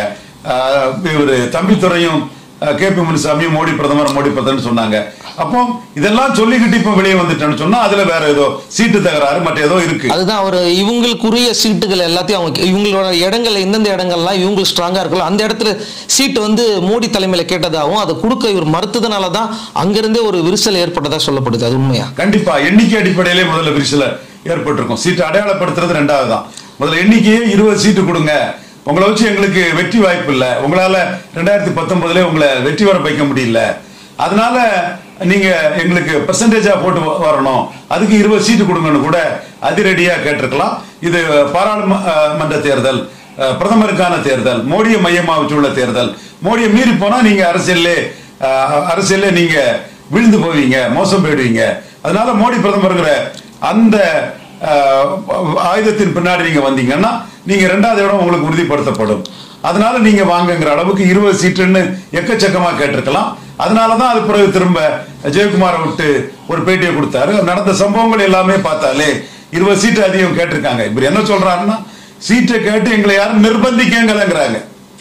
இவர் தம்பித்துறையும் கே பி முனுசாமி மோடி பிரதமர் மோடி பிரதமர் சொன்னாங்க அப்போ இதெல்லாம் சொல்லிக்கிட்டு இப்ப வெளியே வந்துட்டேன்னு சொன்னா அதுல வேற ஏதோ சீட்டு தகராறு மற்ற ஏதோ இருக்கு அதுதான் அவர் இவங்களுக்குரிய சீட்டுகள் எல்லாத்தையும் அவங்க இவங்களோட இடங்கள் எந்தெந்த இடங்கள்லாம் இவங்களுக்கு ஸ்ட்ராங்கா இருக்கோ அந்த இடத்துல சீட்டு வந்து மோடி தலைமையில கேட்டதாகவும் அதை கொடுக்க இவர் மறுத்ததுனால தான் அங்கிருந்தே ஒரு விரிசல் ஏற்பட்டதா சொல்லப்படுது அது உண்மையா கண்டிப்பா எண்ணிக்கை அடிப்படையிலே முதல்ல விரிசல ஏற்பட்டிருக்கும் சீட்டு அடையாளப்படுத்துறது ரெண்டாவது தான் முதல்ல எண்ணிக்கையே இருபது சீட்டு கொடுங்க உங்களை வச்சு எங்களுக்கு வெற்றி வாய்ப்பு இல்லை உங்களால ரெண்டாயிரத்தி பத்தொன்பதுல உங்களை வெற்றி வர வைக்க முடியல அதனால நீங்க எங்களுக்கு பெர்சன்டேஜா போட்டு வ- வரணும் அதுக்கு இருபது சீட்டு கொடுங்கன்னு கூட அதிரடியா கேட்டிருக்கலாம் இது பாராளுமன்ற தேர்தல் அஹ், பிரதமருக்கான தேர்தல் மோடியை மையமா வச்சுள்ள தேர்தல் மோடியை மீறி போனா நீங்க அரசியல்ல அரசியல்ல நீங்க விழுந்து போவீங்க மோசம் போயிடுவீங்க அதனால மோடி பிரதமருங்கிற அந்த அஹ், ஆயுதத்தின் பின்னாடி நீங்க வந்தீங்கன்னா நீங்க ரெண்டாவது இடம் உங்களுக்கு உறுதிப்படுத்தப்படும் அதனால நீங்க வாங்குங்கிற அளவுக்கு இருபது சீட்டுன்னு எக்கச்சக்கமா கேட்டிருக்கலாம் அதனாலதான் அது பிறகு திரும்ப ஜெயக்குமாரை விட்டு ஒரு பேட்டியை கொடுத்தாரு நடந்த சம்பவங்கள் எல்லாமே பார்த்தாலே இருபது சீட்டு அதிகம் கேட்டிருக்காங்க இவர் என்ன சொல்றாருன்னா சீட்டை கேட்டு எங்களை யாரும் நிர்பந்திக்கங்களைங்கிறாங்க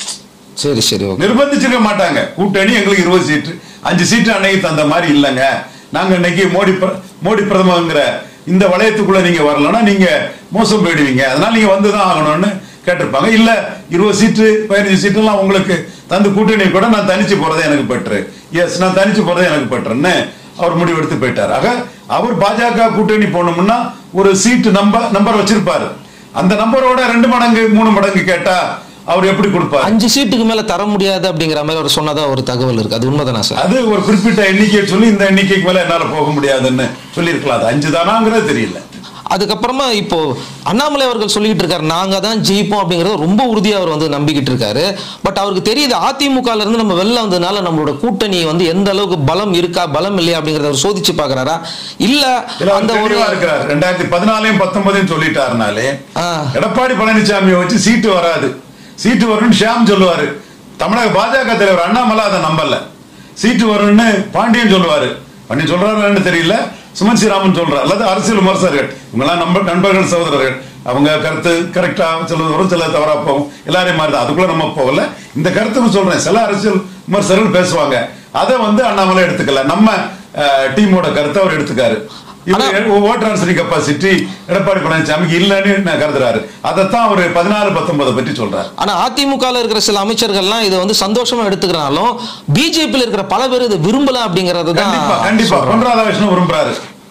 சரி சரி ஓகே நிர்பந்திச்சிருக்க மாட்டாங்க கூட்டணி எங்களுக்கு இருபது சீட்டு அஞ்சு சீட்டு அன்னைக்கு தந்த மாதிரி இல்லைங்க நாங்க இன்னைக்கு மோடி பிர- மோடி பிரதமங்கிற இந்த வளையத்துக்குள்ள நீங்க வரலன்னா நீங்க மோசம் போயிடுவீங்க அதனால நீங்க வந்துதான் ஆகணும்னு கேட்டிருப்பாங்க இல்ல இருபது சீட்டு பதினஞ்சு சீட்டு எல்லாம் உங்களுக்கு தந்து கூட்டணி கூட நான் தனிச்சு போறதே எனக்கு பெட்ரு எஸ் நான் தனிச்சு போறதே எனக்கு பெட்ருன்னு அவர் முடிவெடுத்து போயிட்டார் ஆக அவர் பாஜக கூட்டணி போகணும்னா ஒரு சீட்டு நம்பர் நம்பர் வச்சிருப்பாரு அந்த நம்பரோட ரெண்டு மடங்கு மூணு மடங்கு கேட்டா அவர் எப்படி கொடுப்பாரு அஞ்சு சீட்டுக்கு மேல தர முடியாது அப்படிங்கிற மாதிரி அவர் சொன்னதா ஒரு தகவல் இருக்கு அது உண்மைதானா சார் அது ஒரு குறிப்பிட்ட எண்ணிக்கையை சொல்லி இந்த எண்ணிக்கைக்கு மேல என்னால போக முடியாதுன்னு சொல்லியிருக்கலாம் அது அஞ்சு தானாங்கிறது தெரியல அதுக்கப்புறமா இப்போ அண்ணாமலை அவர்கள் சொல்லிட்டு இருக்காரு நாங்க தான் ஜெயிப்போம் அப்படிங்கறத ரொம்ப உறுதியா அவர் வந்து நம்பிக்கிட்டு இருக்காரு பட் அவருக்கு தெரியுது அதிமுகல இருந்து நம்ம வெளில வந்ததுனால நம்மளோட கூட்டணி வந்து எந்த அளவுக்கு பலம் இருக்கா பலம் இல்லையா அப்படிங்கறத அவர் சோதிச்சு பாக்குறாரா இல்ல இதுல அவர் அந்த ஒரு தெளிவா இருக்கிறார் ரெண்டாயிரத்தி பதினாலையும் பத்தொன்பதையும் சொல்லிட்டாருனாலே ஆ. எடப்பாடி பழனிசாமியை வச்சு சீட்டு வராது சீட்டு வரும்னு ஷியாம் சொல்லுவாரு தமிழக பாஜக தலைவர் அண்ணாமலை அதை நம்பல சீட்டு வரும்னு பாண்டியன் சொல்லுவாரு பாண்டியன் சொல்றாருன்னு தெரியல சுமன் ஸ்ரீராமன் சொல்றார் அல்லது அரசியல் விமர்சகர்கள் இவங்கெல்லாம் நம்ப நண்பர்கள் சகோதரர்கள் அவங்க கருத்து கரெக்டா சிலது வரும் சில தவறா போகும் எல்லாரையும் மாதிரி தான் அதுக்குள்ள நம்ம போகல இந்த கருத்துக்கு சொல்றேன் சில அரசியல் விமர்சகர்கள் பேசுவாங்க அதை வந்து அண்ணாமலை எடுத்துக்கல நம்ம டீமோட கருத்தை அவர் எடுத்துக்காரு ஓட் டிரான்ஸ்ஃபரிங் கெப்பாசிட்டி எடப்பாடி பழனிசாமிக்கு இல்லைன்னு நான் கருதுறாரு அதைத்தான் அவர் பதினாலு பத்தொன்பதை பற்றி சொல்றாரு ஆனா அதிமுகல இருக்கிற சில அமைச்சர்கள்லாம் இதை வந்து சந்தோஷமா எடுத்துக்கிறாலும் பிஜேபியில் இருக்கிற பல பேர் இதை விரும்பல அப்படிங்கறது கண்டிப்பா தான் கண்டிப்பா பொன் ராதாகிருஷ்ணன் விரும்புறாரு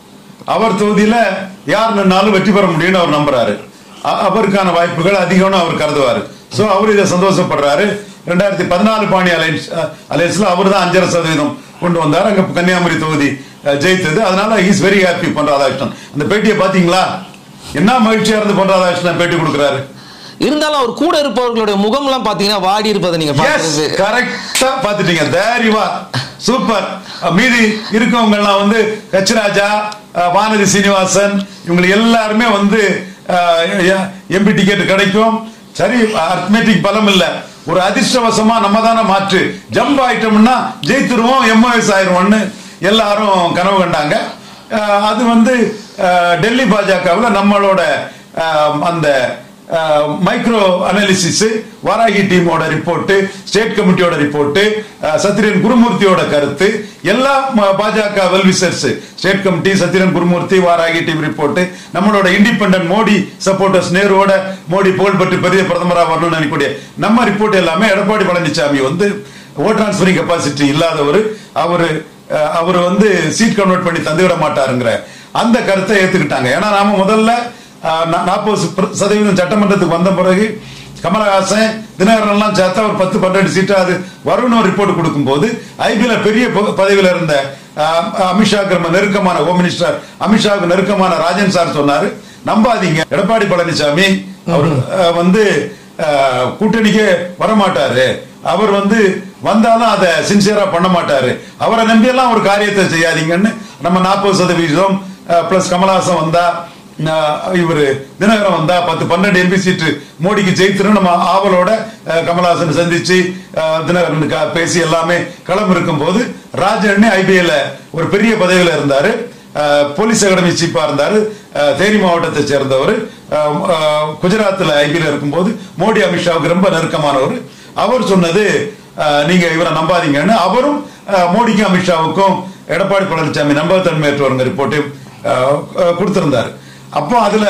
அவர் தொகுதியில யார் நின்னாலும் வெற்றி பெற முடியும்னு அவர் நம்புறாரு அ- அவருக்கான வாய்ப்புகள் அதிகம்னு அவர் கருதுவாரு சோ அவர் இதை சந்தோஷப்படுறாரு ரெண்டாயிரத்தி பதினாலு பாணி அலைன்ஸ் அலைன்ஸ்ல அவர் தான் அஞ்சரை சதவீதம் கொண்டு வந்தார் அங்க கன்னியாகுமரி தொகுதி அஹ், ஜெயித்தது அதனால இஸ் வெரி ஹாப்பி பொன் ராதாகிருஷ்ணன் அந்த பேட்டியை பாத்தீங்களா என்ன மகிழ்ச்சியா இருந்து பொன் ராதாகிருஷ்ணன் பேட்டி கொடுக்குறாரு இருந்தாலும் அவர் கூட இருப்பவர்களுடைய முகம்லாம் பாத்தீங்கன்னா வாடி இருப்பதை நீங்க எஸ் பாக்குறது கரெக்டா பாத்துட்டீங்க தேரிவா சூப்பர் மீதி இருக்கவங்க எல்லாம் வந்து கச்சிராஜா அஹ், வானதி சீனிவாசன் இவங்க எல்லாருமே வந்து எம்பி டிக்கெட் கிடைக்கும் சரி அர்த்மெட்டிக் பலம் இல்ல ஒரு அதிர்ஷ்டவசமா நம்ம தானே மாற்று ஜம்ப் ஆயிட்டோம்னா ஜெயித்துருவோம் எம்ஓஎஸ் ஆயிருவோம்னு எல்லாரும் கனவு கண்டாங்க அஹ், அது வந்து அஹ், டெல்லி பாஜகவில் நம்மளோட அஹ், அந்த மைக்ரோ அனாலிசிஸ் வாராகி டீமோட ரிப்போர்ட் ஸ்டேட் கமிட்டியோட ரிப்போர்ட் சத்யன் குருமூர்த்தியோட கருத்து எல்லா ம- பாஜக well wishers state committee Sathyan Gurumurthy Varahi team report நம்மளோட இண்டிபெண்டன்ட் மோடி சப்போர்ட்டர்ஸ் நேருவோட மோடி புகழ்பெற்று பெரிய பிரதமராக வரணும்னு நினைக்கக்கூடிய நம்ம ரிப்போர்ட் எல்லாமே எடப்பாடி பழனிசாமி வந்து ஓட் டிரான்ஸ்பரிங் கெப்பாசிட்டி இல்லாதவர் அவரு அஹ், அவர் வந்து சீட் கன்வெர்ட் பண்ணி தந்துவிட மாட்டாருங்கிற அந்த கருத்தை ஏத்துக்கிட்டாங்க ஏன்னா நாம முதல்ல நாற்பது சதவீதம் சட்டமன்றத்துக்கு வந்த பிறகு கமலஹாசன் தினகரன் எல்லாம் சேர்த்தா ஒரு பத்து பன்னெண்டு சீட்டா அது வரும்னு ஒரு ரிப்போர்ட் கொடுக்கும்போது ஐபிஎல பெரிய ப- பதவியில இருந்த ஆஹ், அமித்ஷாக்கு ரொம்ப நெருக்கமான ஹோம் மினிஸ்டர் அமித்ஷாவுக்கு நெருக்கமான ராஜன் சார் சொன்னாரு நம்பாதீங்க எடப்பாடி பழனிசாமி அவர் ஆஹ், வந்து ஆஹ், கூட்டணிக்கே வரமாட்டாரு அவர் வந்து வந்தாலும் அதை சின்சியரா பண்ண மாட்டாரு அவரை நம்பி எல்லாம் ஒரு காரியத்தை செய்யாதீங்கன்னு நம்ம நாற்பது சதவீதம் பிளஸ் கமலஹாசன் வந்தா நான் இவரு தினகரன் வந்தா பத்து பன்னெண்டு எம்பி சீட்டு மோடிக்கு ஜெயித்துரும் நம்ம ஆவலோட அஹ், கமலஹாசன் சந்திச்சு அஹ், தினகரனுக்கு பேசி எல்லாமே களம் இருக்கும் போது ராஜண்ணே ஐபிஎல்ல ஒரு பெரிய பதவியில இருந்தாரு அஹ், போலீஸ் அகாடமி சீஃபா இருந்தாரு அஹ், தேனி மாவட்டத்தை சேர்ந்தவர் அஹ், அஹ், குஜராத்தில் ஐபியில் இருக்கும்போது மோடி அமித்ஷாவுக்கு ரொம்ப நெருக்கமானவர் அவர் சொன்னது அஹ், நீங்க இவரை நம்பாதீங்கன்னு அவரும் அஹ், மோடிக்கும் அமித்ஷாவுக்கும் எடப்பாடி பழனிசாமி நம்பகத்தன்மையற்றவருங்க ரிப்போர்ட்டு கொடுத்திருந்தாரு அப்போ அதுல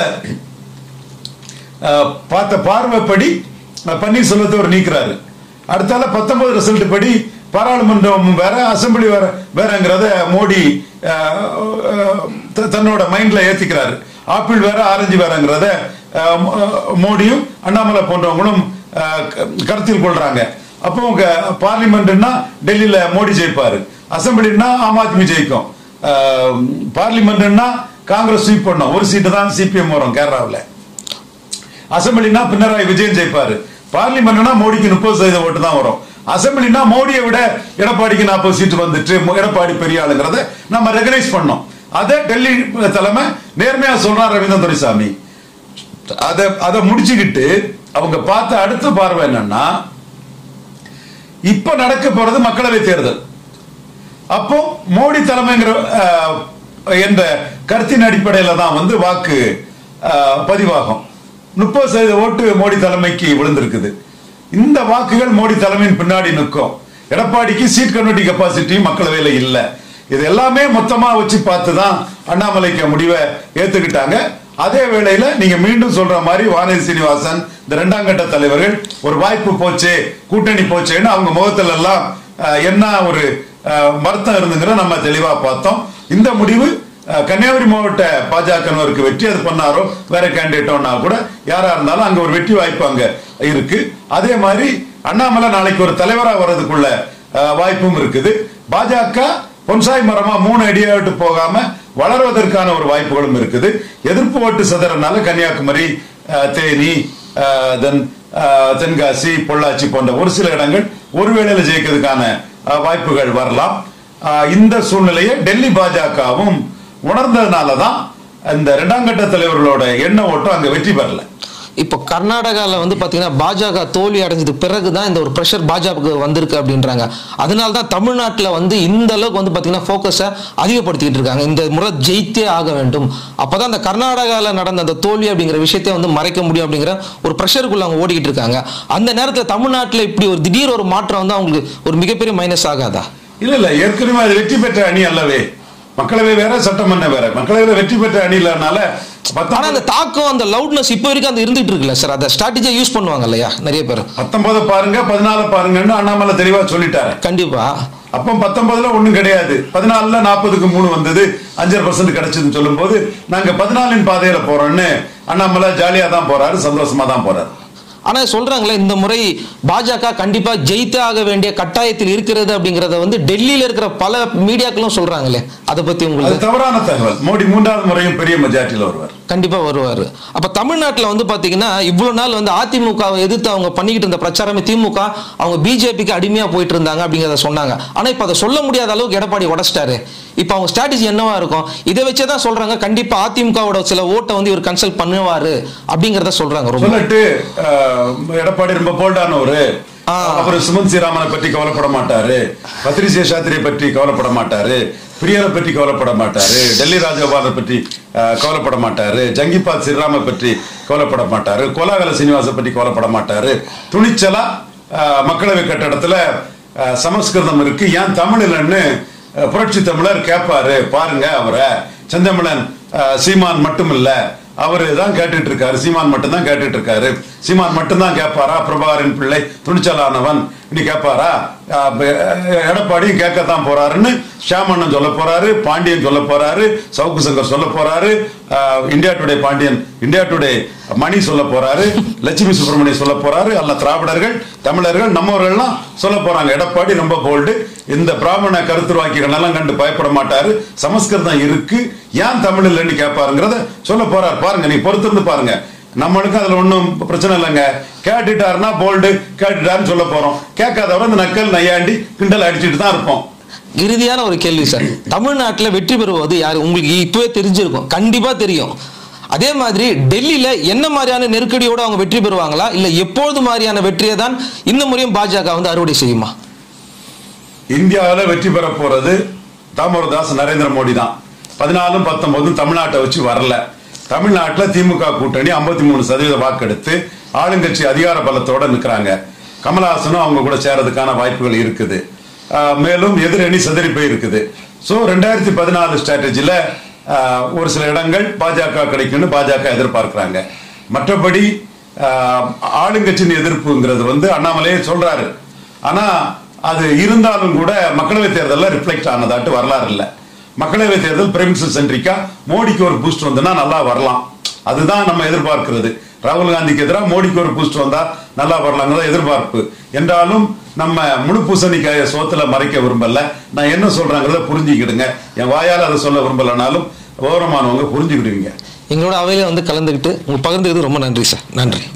அஹ், பார்த்த பார்வைப்படி அஹ், பன்னீர்செல்வத்தை அவர் நீக்கிறாரு அடுத்தால பத்தொன்பது ரிசல்ட் படி பாராளுமன்றம் வேற அசெம்பிளி வேற வேறங்கிறத மோடி அஹ், அஹ், த- தன்னோட மைண்ட்ல ஏத்திக்கிறாரு ஆப்பிள் வேற ஆரஞ்சு வேறங்கிறத அஹ், மோ- மோடியும் அண்ணாமலை போன்றவங்களும் அஹ், க- கருத்தில் கொள்றாங்க அப்போ உங்க பார்லிமெண்ட்னா டெல்லியில மோடி ஜெயிப்பாரு அசெம்பிளினா ஆம் ஆத்மி ஜெயிக்கும் அஹ், பார்லிமெண்ட்னா காங்கிரஸ் ஸ்வீப் பண்ணும் ஒரு சீட்டு தான் சிபிஎம் வரும் கேரளாவில் அசெம்பிளினா பினராயி விஜயன் ஜெயிப்பாரு பார்லிமெண்ட்னா மோடிக்கு முப்பது சதவீத ஓட்டு தான் வரும் அசெம்பிளினா மோடியை விட எடப்பாடிக்கு நாற்பது சீட்டு வந்துட்டு மு- எடப்பாடி பெரிய ஆளுங்கிறத நம்ம ரெகனைஸ் பண்ணோம் அதை டெல்லி தலைமை நேர்மையா சொல்றார் ரவீந்திரன் துரைசாமி அதை அதை முடிச்சுக்கிட்டு அவங்க பார்த்த அடுத்த பார்வை என்னன்னா இப்ப நடக்க போறது மக்களவை தேர்தல் அப்போ மோடி தலைமைங்கிற அஹ், என்ற கருத்தின் அடிப்படையில தான் வந்து வாக்கு அஹ், பதிவாகும் முப்பது சதவீத ஓட்டு மோடி தலைமைக்கு விழுந்திருக்குது இந்த வாக்குகள் மோடி தலைமையின் பின்னாடி நிற்கும் எடப்பாடிக்கு சீட் கன்வெர்ட்டிங் கெப்பாசிட்டியும் மக்களவையில இல்ல இது எல்லாமே மொத்தமா வச்சு பார்த்து தான் அண்ணாமலைக்கு முடிவை ஏத்துக்கிட்டாங்க அதே வேளையில நீங்க மீண்டும் சொல்ற மாதிரி வானதி சீனிவாசன் இந்த இரண்டாம் கட்ட தலைவர்கள் ஒரு வாய்ப்பு போச்சு கூட்டணி போச்சேன்னு அவங்க முகத்துல எல்லாம் அஹ், என்ன ஒரு அஹ், வருத்தம் இருந்துங்கிற நம்ம தெளிவா பார்த்தோம் இந்த முடிவு அஹ், கன்னியாகுமரி மாவட்ட பாஜகவினருக்கு வெற்றி அது பண்ணாரோ வேற கேண்டிடேட்டோனா கூட யாரா இருந்தாலும் அங்க ஒரு வெற்றி வாய்ப்பு அங்க இருக்கு அதே மாதிரி அண்ணாமலை நாளைக்கு ஒரு தலைவரா வர்றதுக்குள்ள அஹ், வாய்ப்பும் இருக்குது பாஜக பொன்சாய் மரமா மூணு அடியா விட்டு போகாம வளர்வதற்கான ஒரு வாய்ப்புகளும் இருக்குது எதிர்ப்பு ஓட்டு சதுரனால கன்னியாகுமரி அஹ், தேனி தென் தென்காசி பொள்ளாச்சி போன்ற ஒரு சில இடங்கள் ஒருவேளையில ஜெயிக்கிறதுக்கான அஹ், வாய்ப்புகள் வரலாம் அஹ், இந்த சூழ்நிலையை டெல்லி பாஜகவும் உணர்ந்ததுனால தான் இந்த இரண்டாம் கட்ட தலைவர்களோட எண்ண ஓட்டம் அங்க வெற்றி பெறல இப்போ கர்நாடகாவில் வந்து பார்த்தீங்கன்னா பாஜக தோல்வி அடைஞ்சதுக்கு பிறகு தான் இந்த ஒரு ப்ரெஷர் பாஜகவுக்கு வந்திருக்கு அப்படின்றாங்க அதனால தான் தமிழ்நாட்டில் வந்து இந்த அளவுக்கு வந்து பார்த்தீங்கன்னா ஃபோக்கஸை அதிகப்படுத்திக்கிட்டு இருக்காங்க இந்த முறை ஜெயித்தே ஆக வேண்டும் அப்போ தான் அந்த கர்நாடகாவில் நடந்த அந்த தோல்வி அப்படிங்கிற விஷயத்தை வந்து மறைக்க முடியும் அப்படிங்கிற ஒரு ப்ரெஷருக்குள்ள அவங்க ஓடிக்கிட்டு இருக்காங்க அந்த நேரத்தில் தமிழ்நாட்டில் இப்படி ஒரு திடீர் ஒரு மாற்றம் வந்து அவங்களுக்கு ஒரு மிகப்பெரிய மைனஸ் ஆகாதா இல்ல இல்ல ஏற்கனவே அது வெற்றி பெற்ற அணி அல்லவே மக்களவை வேற சட்டமன்ற வேற மக்களவையில வெற்றி பெற்ற அணி இல்லனால ஆனால் பத்தொன்பது அந்த தாக்கம் அந்த லவுட்னஸ் இப்போ வரைக்கும் அந்த இருந்துட்டு இருக்குல்ல சார் அதை ஸ்ட்ராட்டஜியை யூஸ் பண்ணுவாங்க இல்லையா நிறைய பேர் பத்தொன்பதை பாருங்க பதினாலு பாருங்கன்னு அண்ணாமலை தெளிவா சொல்லிட்டாரு கண்டிப்பாக அப்போ பத்தொன்பதுல ஒண்ணும் கிடையாது பதினாலுல நாற்பதுக்கு மூணு வந்தது அஞ்சரை பர்சன்ட் கிடைச்சதுன்னு சொல்லும்போது நாங்க பதினாலின் பாதையில போறோம்னு அண்ணாமலை ஜாலியா தான் போறாரு சந்தோஷமா தான் போறாரு ஆனா சொல்றாங்களே இந்த முறை பாஜக கண்டிப்பா ஜெயித்தே ஆக வேண்டிய கட்டாயத்தில் இருக்கிறது அப்படிங்கறத வந்து டெல்லியில இருக்கிற பல மீடியாக்களும் சொல்றாங்களே அதை பத்தி அது உங்களுக்கு தவறான தகவல் மோடி மூன்றாவது முறையும் பெரிய மெஜாரிட்டியில் வருவார் கண்டிப்பா வருவாரு அப்ப தமிழ்நாட்டுல வந்து பாத்தீங்கன்னா இவ்வளவு நாள் வந்து அதிமுகவை எதிர்த்து அவங்க பண்ணிக்கிட்டு இருந்த பிரச்சாரமே திமுக அவங்க பிஜேபிக்கு அடிமையா போயிட்டு இருந்தாங்க அப்படிங்கறத சொன்னாங்க ஆனா இப்ப அதை சொல்ல முடியாத அளவுக்கு எடப்பாடி உடச்சிட்டாரு இப்ப அவங்க ஸ்ட்ராட்டஜி என்னவா இருக்கும் இதை வச்சே தான் சொல்றாங்க கண்டிப்பா அதிமுகவோட சில ஓட்டை வந்து இவர் கன்சல்ட் பண்ணுவாரு அப்படிங்கறத சொல்றாங்க ரொம்ப சொல்லிட்டு அஹ், எடப்பாடி ரொம்ப போல்டானவரு ஆ. அவர் சுமந்த் ஸ்ரீராமனை பற்றி கவலைப்பட மாட்டாரு பத்ரி சேஷாத்திரியை பற்றி கவலைப்பட மாட்டாரு பிரியரை பற்றி கவலைப்பட மாட்டாரு டெல்லி ராஜகோபாலை பற்றி அஹ், கவலைப்பட மாட்டாரு ஜங்கிபாத் ஸ்ரீராமை பற்றி கவலைப்பட மாட்டாரு கோலாகல சீனிவாசை பற்றி கவலைப்பட மாட்டாரு துணிச்சலா அஹ், மக்களவை கட்டடத்துல அஹ், சமஸ்கிருதம் இருக்கு ஏன் தமிழ் இல்லைன்னு அஹ், புரட்சி தமிழர் கேட்பாரு பாருங்க அவரை செந்தமிழன் அஹ், சீமான் மட்டும் இல்ல அவரு தான் கேட்டுட்டு இருக்காரு சீமான் மட்டும் தான் கேட்டுட்டு இருக்காரு சீமான் மட்டும் தான் கேட்பாரா பிரபாகரன் பிள்ளை துணிச்சலானவன் இனி கேட்பாரா அஹ், ப- அஹ், எடப்பாடியும் கேட்கத்தான் போறாருன்னு ஷியாமண்ணன் சொல்ல போறாரு பாண்டியன் சொல்ல போறாரு சவுக்கு சங்கர் சொல்ல போறாரு அஹ், India Today Pandian India Today Mani சொல்ல போறாரு லட்சுமி சுப்பிரமணியம் சொல்ல போறாரு அல்ல திராவிடர்கள் தமிழர்கள் நம்மவர்கள்லாம் சொல்ல போறாங்க எடப்பாடி ரொம்ப போல்டு இந்த பிராமண கருத்துருவாக்கிகள் எல்லாம் கண்டு பயப்பட மாட்டாரு சமஸ்கிருதம் இருக்கு ஏன் தமிழ் இல்லைன்னு கேட்பாருங்கிறத சொல்ல போறாரு பாருங்க நீ பொறுத்திருந்து பாருங்க நம்மளுக்கு அதுல ஒண்ணும் பிரச்சனை இல்லைங்க கேட்டுட்டாருன்னா போல்டு கேட்டுட்டாருன்னு சொல்ல போறோம் கேட்காதவரை இந்த நக்கல் நையாண்டி கிண்டல் அடிச்சுட்டு தான் இருப்போம் இறுதியான ஒரு கேள்வி சார் தமிழ்நாட்டில் வெற்றி பெறுவது யார் உங்களுக்கு இப்பவே தெரிஞ்சிருக்கும் கண்டிப்பா தெரியும் அதே மாதிரி டெல்லியில என்ன மாதிரியான நெருக்கடியோட அவங்க வெற்றி பெறுவாங்களா இல்ல எப்பொழுது மாதிரியான வெற்றியை தான் இந்த முறையும் பாஜக வந்து அறுவடை செய்யுமா இந்தியாவில் வெற்றி பெற போறது தாமோதரதாஸ் நரேந்திர மோடி தான் பதினாலும் பத்தொன்பதும் தமிழ்நாட்டை வச்சு வரல தமிழ்நாட்டில் திமுக கூட்டணி 53% மூணு சதவீத வாக்கெடுத்து ஆளுங்கட்சி அதிகார பலத்தோட நிற்கிறாங்க கமலஹாசனும் அவங்க கூட சேரதுக்கான வாய்ப்புகள் இருக்குது ஆஹ் மேலும் எதிரணி செதறி போயிருக்குது ஸோ ரெண்டாயிரத்தி பதினாலு ஸ்ட்ராட்டஜியில் ஒரு சில இடங்கள் பாஜக கிடைக்கும்னு பாஜக எதிர்பார்க்கிறாங்க மற்றபடி ஆஹ் ஆளுங்கட்சியின் எதிர்ப்புங்கிறது வந்து அண்ணாமலையே சொல்றாரு ஆனா அது இருந்தாலும் கூட மக்களவை தேர்தலில் ரிஃப்ளெக்ட் ஆனதாட்டு வரலாறு இல்லை மக்களவை தேர்தல் பிரெமிசஸ் சென்ட்ரிக்கா மோடிக்கு ஒரு பூஸ்ட் வந்துன்னா நல்லா வரலாம் அதுதான் நம்ம எதிர்பார்க்கிறது ராகுல் காந்திக்கு எதிராக மோடிக்கு ஒரு பூஸ்ட் வந்தா நல்லா வரலாங்கிறத எதிர்பார்ப்பு என்றாலும் நம்ம முழு பூசணிக்காய சோத்துல மறைக்க விரும்பல நான் என்ன சொல்றேங்கிறத புரிஞ்சுக்கிடுங்க என் வாயால் அதை சொல்ல விரும்பலனாலும் ஓரமானவங்க புரிஞ்சுக்கிடுவீங்க எங்களோட அவையில வந்து கலந்துக்கிட்டு உங்க பகிர்ந்துக்கிறது ரொம்ப நன்றி சார் நன்றி